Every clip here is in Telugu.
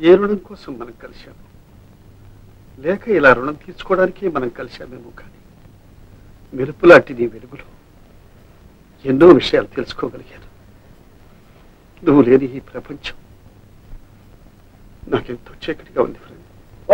ఏ రుణం కోసం మనం కలిశాము లేక ఇలా రుణం తీర్చుకోవడానికే మనం కలిశామేమో కానీ మెరుపులాంటి నీ వెలుగులో ఎన్నో విషయాలు తెలుసుకోగలిగాను నువ్వు లేని ఈ ప్రపంచం నాకెంతో చీకటిగా ఉంది ఫ్రెండ్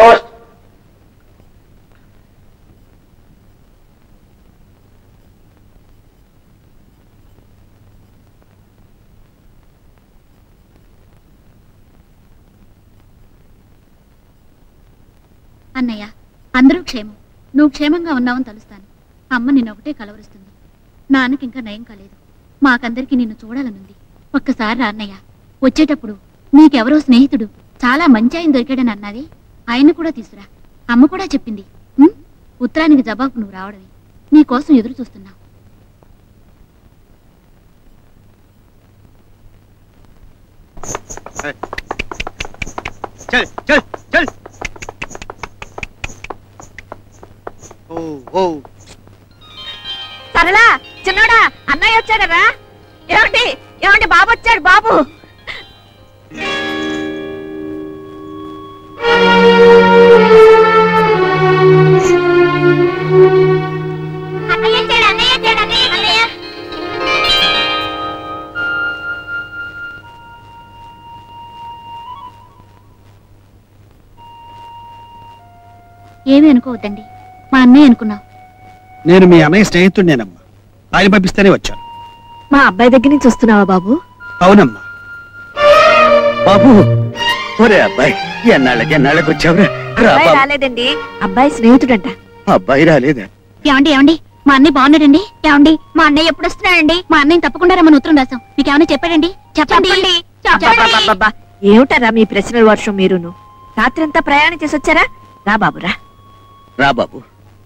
అన్నయ్య అందరూ క్షేమం నువ్వు క్షేమంగా ఉన్నావని తలుస్తాను అమ్మ నిన్నొకటే కలవరుస్తుంది నాన్నకి ఇంకా నయం కాలేదు మాకందరికి నిన్ను చూడాలనుంది ఒక్కసారి రా అన్నయ్య వచ్చేటప్పుడు నీకెవరో స్నేహితుడు చాలా మంచి ఆయన దొరికాడని అన్నది ఆయన కూడా తీసురా అమ్మ కూడా చెప్పింది ఉం? ఉత్తరానికి జవాబు నువ్వు రావడమే నీకోసం ఎదురు చూస్తున్నా చల్ చల్ చల్ ఓ ఓ సరళా చిన్నోడా అన్నయ్య వచ్చాడరా ఏమండి ఏమండి బాబు వచ్చాడు బాబు అన్నయ్య వచ్చాడు అన్నయ్య వచ్చాడు అన్నయ్య అన్నయ్య ఏమీ అనుకోవద్దండి మా అన్నయ్య అనుకున్నావు నేను మీ అన్నయ్య స్నేహితుడినేనమ్మా ఆయన పంపిస్తేనే వచ్చాను మా అబ్బాయి దగ్గర నుంచి వస్తున్నావా బాబు అవునమ్మా బాబు ఒరే అబ్బాయి ఎన్నాళ్ళకి ఎన్నాళ్ళకి వచ్చావురా రా అబ్బాయి బాబు. రాలేదండి అబ్బాయి స్నేహితుడంట అబ్బాయి రాలేదా ఏమండి ఏమండి మా అన్నయ్య బాగున్నాడండి ఏమండి మా అన్నయ్య ఎప్పుడు వస్తున్నాడండి మా అన్నయ్య తప్పకుండా రమ్మని ఉత్తరం రాసాం మీకు ఏమైనా చెప్పాడండి చెప్పండి చెప్పండి అబ్బబ్బబ్బబ్బా, ఏమిటారా మీ ప్రశ్నల వర్షం మీరును రాత్రంతా ప్రయాణం చేసి వచ్చారా రా బాబు రా రా బాబు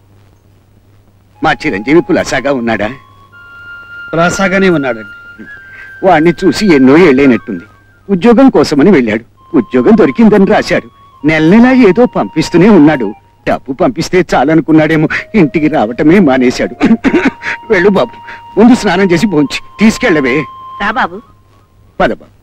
మా చిరంజీవి కులాసాగా ఉన్నాడా రాసాగానే ఉన్నాడండి వాణ్ణి చూసి ఎన్నో ఏళ్ళైనట్టుంది ఉద్యోగం కోసమని వెళ్ళాడు ఉద్యోగం దొరికిందని రాశాడు నెల నెలా ఏదో పంపిస్తూనే ఉన్నాడు డబ్బు పంపిస్తే చాలనుకున్నాడేమో ఇంటికి రావటమే మానేశాడు వెళ్ళు బాబు ముందు స్నానం చేసి భోంచి తీసుకెళ్ళవే రా బాబు పద బాబు